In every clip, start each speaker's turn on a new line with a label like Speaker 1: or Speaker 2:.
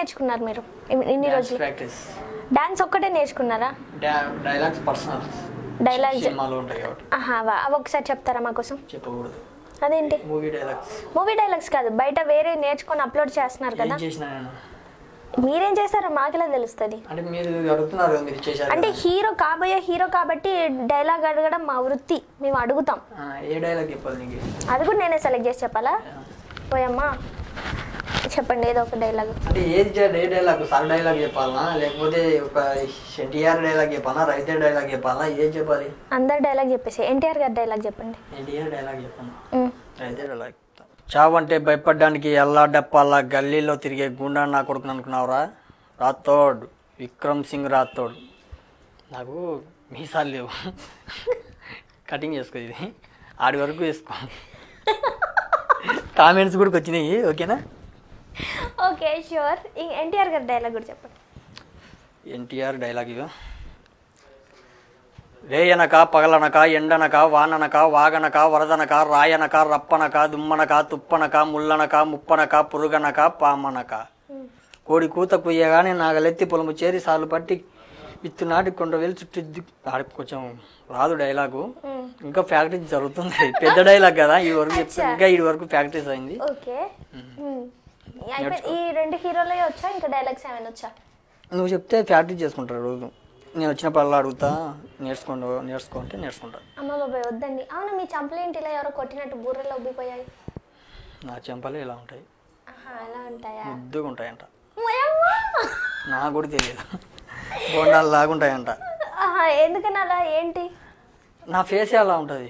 Speaker 1: నేర్చుకున్నారు మీరు ఇన్ని- ఇన్ని
Speaker 2: డాన్స్
Speaker 1: రోజులు
Speaker 2: ప్రాక్టీస్
Speaker 1: డాన్స్ ఒక్కటే నేర్చుకున్నారా
Speaker 2: డైలాగ్స్ పర్సనల్స్
Speaker 1: డైలాగ్స్
Speaker 2: సినిమాలో ఉంటాయి కాబట్టి
Speaker 1: ఆహా వా అవి ఒకసారి చెప్తారా మా కోసం
Speaker 2: చెప్పకూడదు
Speaker 1: అదేంటి
Speaker 2: మూవీ డైలాగ్స్
Speaker 1: మూవీ డైలాగ్స్ కాదు బయట వేరే నేర్చుకొని అప్లోడ్ చేస్తున్నారు
Speaker 2: ఏం
Speaker 1: కదా
Speaker 2: చేసినా నేను
Speaker 1: మీరేం చేస్తారో మాకెలా తెలుస్తుంది
Speaker 2: అంటే మీరు అడుగుతున్నారు కదా మీరు చేశారు
Speaker 1: అంటే
Speaker 2: కదా.
Speaker 1: హీరో కాబోయే హీరో కాబట్టి డైలాగ్ అడగడం మా వృత్తి మేము అడుగుతాం
Speaker 2: ఆ, ఏ డైలాగ్ చెప్పాలి నీకు
Speaker 1: అది కూడా నేనే సెలెక్ట్ చేసి చెప్పాలా పోయమ్మా చెప్పండి ఏదో ఒక డైలాగ్
Speaker 2: అంటే ఏది చే- ఏ డైలాగ్ సార్ డైలాగ్ చెప్పాలనా లేకపోతే ఒక ఎన్టీఆర్ డైలాగ్ చెప్పాలనా రైతే డైలాగ్ చెప్పాలనా ఏది చెప్పాలి
Speaker 1: అందరు డైలాగ్ చెప్పేసి ఎన్టీఆర్ గారి డైలాగ్ చెప్పండి
Speaker 2: ఎన్టీఆర్ డైలాగ్ చెప్పాను
Speaker 1: ఉమ్.
Speaker 2: రైతే డైలాగ్ చెప్తా. చావు అంటే భయపడడానికి ఎల్లా డప్పాలా గల్లీలో తిరిగే గుండా నా కొడుకుని అనుకున్నావురా రాథోడ్ విక్రమ్ సింగ్ రాథోడ్ నాకు మీసాలు లేవు కటింగ్ చేసుకో ఇది ఆడి వరకు వేసుకో కామెంట్స్ కూడా వచ్చినాయి ఓకేనా
Speaker 1: ఓకే షూర్ ఎన్టీఆర్ గారి డైలాగ్ కూడా చెప్పండి
Speaker 2: ఎన్టీఆర్ డైలాగ్ ఇవి రేయనక పగలనక ఎండనక వాననక వాగనక వరదనక రాయనక రప్పనక దుమ్మనక తుప్పనక ముల్లనక ముప్పనక పురుగనక పామనక కోడి కూత కుయ్యగానే నాగలెత్తి పొలము చేరి సాలు పట్టి విత్తు నాటి కొండ వెళ్ళి చుట్టూ దిక్కు ఆడికి కొంచెం రాదు డైలాగు ఇంకా ప్రాక్టీస్ జరుగుతుంది పెద్ద డైలాగ్ కదా ఈ వరకు చెప్తే ఇంకా ఈ వరకు ప్రాక్టీస్ అయింది
Speaker 1: ఓకే ఉమ్. అయిపోయి- ఈ రెండు హీరోలే వచ్చా ఇంకా డైలాగ్స్ ఏమైనా వచ్చా
Speaker 2: నువ్వు చెప్తే ప్రాక్టీస్ చేసుకుంటారు రోజు నేను వచ్చినప్పుడల్లా అడుగుతా నేర్చుకోండి నేర్చుకుంటే నేర్చుకుంటా
Speaker 1: అమ్మ బాబాయ్ వద్దండి అవును మీ చంపలేంటి ఇలా ఎవరో కొట్టినట్టు బూరెలో ఉబ్బిపోయాయి
Speaker 2: నా చెంపలు ఇలా ఉంటాయి
Speaker 1: ఆహా ఎలా ఉంటాయా
Speaker 2: ముద్దుగా ఉంటాయంట
Speaker 1: ఓయమ్మా!
Speaker 2: నాకు కూడా తెలియదు బోండాలు లాగుంటాయంట
Speaker 1: ఆహా, ఎందుకని అలా ఏంటి
Speaker 2: నా ఫేస్ అలా ఉంటుంది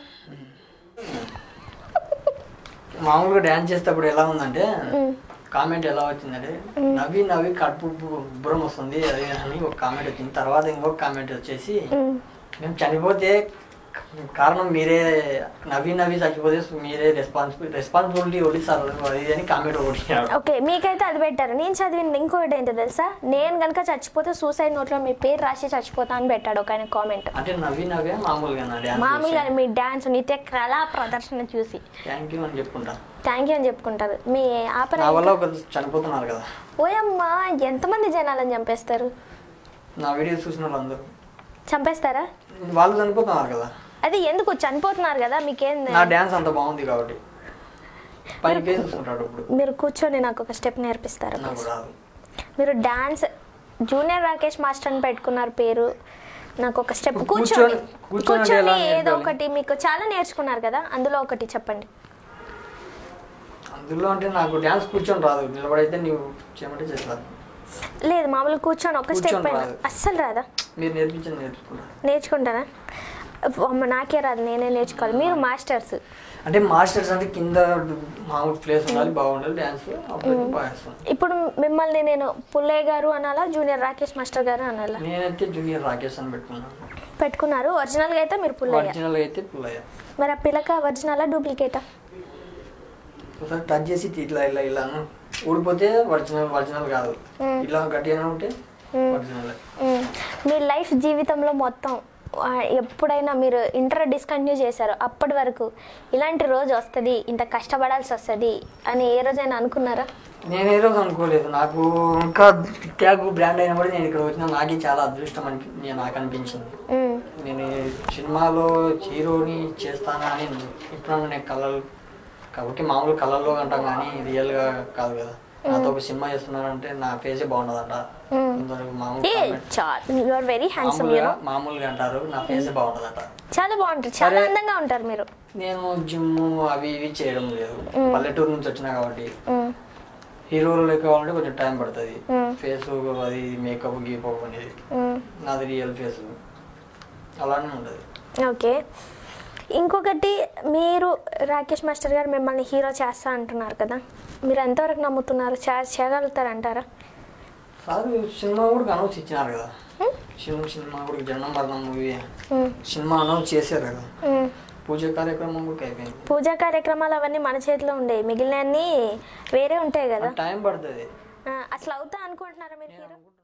Speaker 2: మామూలుగా డ్యాన్స్ చేసేటప్పుడు ఎలా ఉందంటే కామెంట్ ఎలా వచ్చిందంటే నవ్వి నవ్వి కడుపు బు- ఉబ్బరం వస్తుంది అది అని ఒక కామెంట్ వచ్చింది తర్వాత ఇంకొక కామెంట్ వచ్చేసి
Speaker 1: ఉమ్.
Speaker 2: మేము చనిపోతే కారణం మీరే నవ్వి నవ్వి చచ్చిపోతే మీరే రెస్పాన్సిబిలిటీ రెస్పాన్సిబిలిటీ వదిలిస్తారు అది ఇది అని కామెంట్ కొట్టినాడు
Speaker 1: ఓకే మీకైతే అది పెట్టారు నేను చదివిన ఇంకోటి ఏంటో తెలుసా నేను కనుక చచ్చిపోతే సూసైడ్ నోట్లో మీ పేరు రాసి చచ్చిపోతా అని పెట్టాడు ఒక ఆయన కామెంట్
Speaker 2: అంటే నవ్వి నవ్వే మామూలుగా
Speaker 1: మామూలుగా మీ డాన్స్ నిత్య కళా ప్రదర్శన చూసి
Speaker 2: థ్యాంక్ యూ అని చెప్పుకుంటా
Speaker 1: థ్యాంక్ యూ అని చెప్పుకుంటారు మీ ఆపర
Speaker 2: నా వల్ల ఒక చనిపోతున్నారు కదా
Speaker 1: ఓయమ్మా ఎంతమంది జనాలను చంపేస్తారు
Speaker 2: నా వీడియో చూసిన వాళ్ళందరూ
Speaker 1: చంపేస్తారా
Speaker 2: వాళ్ళు చనిపోతున్నారు కదా
Speaker 1: అది ఎందుకు చనిపోతున్నారు కదా మీకేం
Speaker 2: నా డ్యాన్స్ అంత బాగుంది కాబట్టి పైకి చూసుకుంటాడు ఇప్పుడు
Speaker 1: మీరు కూర్చొని నాకు ఒక స్టెప్ నేర్పిస్తారా
Speaker 2: నాకు రాదు
Speaker 1: మీరు డాన్స్ జూనియర్ రాకేష్ మాస్టర్ అని పెట్టుకున్నారు పేరు నాకు ఒక స్టెప్
Speaker 2: కూర్చొని-
Speaker 1: కూర్చొని
Speaker 2: కూర్చొని
Speaker 1: కూర్చొని
Speaker 2: ఎలా
Speaker 1: ఏదో
Speaker 2: నేర్పాలి?
Speaker 1: ఒకటి మీకు చాలా నేర్చుకున్నారు కదా అందులో ఒకటి చెప్పండి
Speaker 2: అందులో అంటే నాకు డ్యాన్స్ కూర్చొని రాదు నిలబడైతే నీవు చేయమంటే చేస్తారు
Speaker 1: లేదు మామూలు కూర్చొని ఒక స్టెప్
Speaker 2: కూర్చొని
Speaker 1: అయినా
Speaker 2: రాదు.
Speaker 1: అస్సలు రాదా
Speaker 2: మీరు నేర్పించండి నేర్చుకుంటారు
Speaker 1: నేర్చుకుంటానా అమ్మ, నాకే రాదు నేనే నేర్చుకోవాలి మీరు మాస్టర్స్
Speaker 2: అంటే మాస్టర్స్ అంటే కింద మామూలు ప్లేస్ ఉండాలి బాగుండాలి డ్యాన్స్ అప్పుడు బాగా వేస్తాను
Speaker 1: ఇప్పుడు మిమ్మల్ని నేను పుల్లయ్య గారు అనాలా జూనియర్ రాకేష్ మాస్టర్ గారు అనాలా
Speaker 2: నేనైతే జూనియర్ రాకేష్ అని పెట్టుకున్నాను
Speaker 1: పెట్టుకున్నారు ఒరిజినల్గా అయితే మీరు పుల్లయ్య
Speaker 2: ఒరిజినల్ అయితే పుల్లయ్య
Speaker 1: మరి ఆ పిల్లక ఒరిజినలా డూప్లికేటా
Speaker 2: ఒకసారి టచ్ చేసి ఇట్లా ఇలా ఇలా అను. ఊడిపోతే ఒరిజినల్ ఒరిజినల్ కాదు ఇలా గట్టిగానే ఉంటే ఒరిజినల్
Speaker 1: మ్మ్. మీ లైఫ్ జీవితంలో మొత్తం ఆ, ఎప్పుడైనా మీరు ఇంటర్ డిస్కంటిన్యూ చేశారు అప్పటి వరకు ఇలాంటి రోజు వస్తుంది ఇంత కష్టపడాల్సి వస్తుంది అని ఏ రోజైనా అనుకున్నారా
Speaker 2: నేను ఏ రోజు అనుకోలేదు నాకు ఇంకా ట్యాగ్ బ్రాండ్ అయినా కూడా నేను ఇక్కడ వచ్చిన నాకే చాలా అదృష్టం అని నేను నాకు అనిపించింది
Speaker 1: మ్మ్.
Speaker 2: నేను ఈ సినిమాలో హీరోని చేస్తానా అని ఇప్పుడు నేను కళలు కాబట్టి మామూలు కళల్లో అంటాం కానీ రియల్గా కాదు కదా నాతో ఒక సినిమా చేస్తున్నారంటే నా ఫేసే బాగుండదంట కొందరు మామూలు
Speaker 1: ఏ
Speaker 2: comment-
Speaker 1: చాలా యు ఆర్ వెరీ హ్యాండ్సమ్
Speaker 2: మామూలుగా మామూలుగా అంటారు నా ఫేసే బాగుండదంట
Speaker 1: చాలా బాగుంటారు చాలా అందంగా ఉంటారు మీరు
Speaker 2: నేను జిమ్ అవి ఇవి చేయడం లేదు పల్లెటూరు నుంచి వచ్చినా కాబట్టి
Speaker 1: మ్మ్.
Speaker 2: హీరోలు కావాలంటే కొంచెం టైం పడుతుంది ఫేస్ అది మేకప్ గీపప్ అనేది
Speaker 1: మ్మ్.
Speaker 2: నాది రియల్ ఫేస్ అలానే ఉంటుంది
Speaker 1: ఓకే ఇంకొకటి మీరు రాకేష్ మాస్టర్ గారు మిమ్మల్ని హీరో చేస్తా అంటున్నారు కదా మీరు ఎంతవరకు నమ్ముతున్నారు చే- చేయగలుగుతారంటారా
Speaker 2: సార్ సినిమా కూడా అనౌన్స్ ఇచ్చినారు కదా సినిమా సినిమా కూడా జన్మ మరణం మూవీ
Speaker 1: మ్మ్.
Speaker 2: సినిమా అనౌన్స్ చేశారు కదా
Speaker 1: మ్మ్.
Speaker 2: పూజ కార్యక్రమం కూడా అయిపోయింది
Speaker 1: పూజా కార్యక్రమాలు అవన్నీ మన చేతిలో ఉండేవి మిగిలినవన్నీ వేరే ఉంటాయి కదా
Speaker 2: టైం పడుతుంది
Speaker 1: ఆ, అసలు అవుతా అనుకుంటున్నారా మీరు హీరో